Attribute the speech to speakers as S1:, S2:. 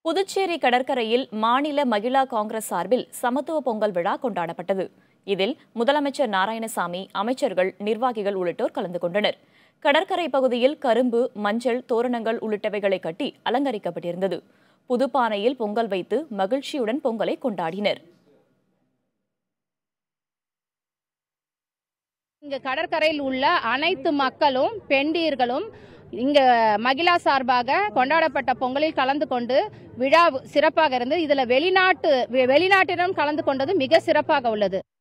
S1: புதுச்சேரி கடற்கரையில் மாநில மகிழா காங்கிரஸ் சார்பில் சமத்துவ பொங்கல் விழா கொண்டாடப்பட்டது இதில் முதலமைச்சர் நாராயணசாமி அமைச்சர்கள் நிர்வாகிகள் உள்ளிட்டோர் கலந்து கொண்டனர் கடற்கரை பகுதியில் கரும்பு மஞ்சள் தோரணங்கள் உள்ளிட்டவைகளை கட்டி அலங்கரிக்கப்பட்டிருந்தது புதுப்பானையில் பொங்கல் வைத்து மகிழ்ச்சியுடன் பொங்கலை கொண்டாடினர்
S2: இங்க கடற்கரையில் உள்ள அனைத்து மக்களும் பெண்டீர்களும் இங்க மகிழா சார்பாக கொண்டாடப்பட்ட பொங்கலில் கலந்து கொண்டு விழா சிறப்பாக இருந்து இதுல வெளிநாட்டு வெ- வெளிநாட்டினரும் கலந்து கொண்டது மிக சிறப்பாக உள்ளது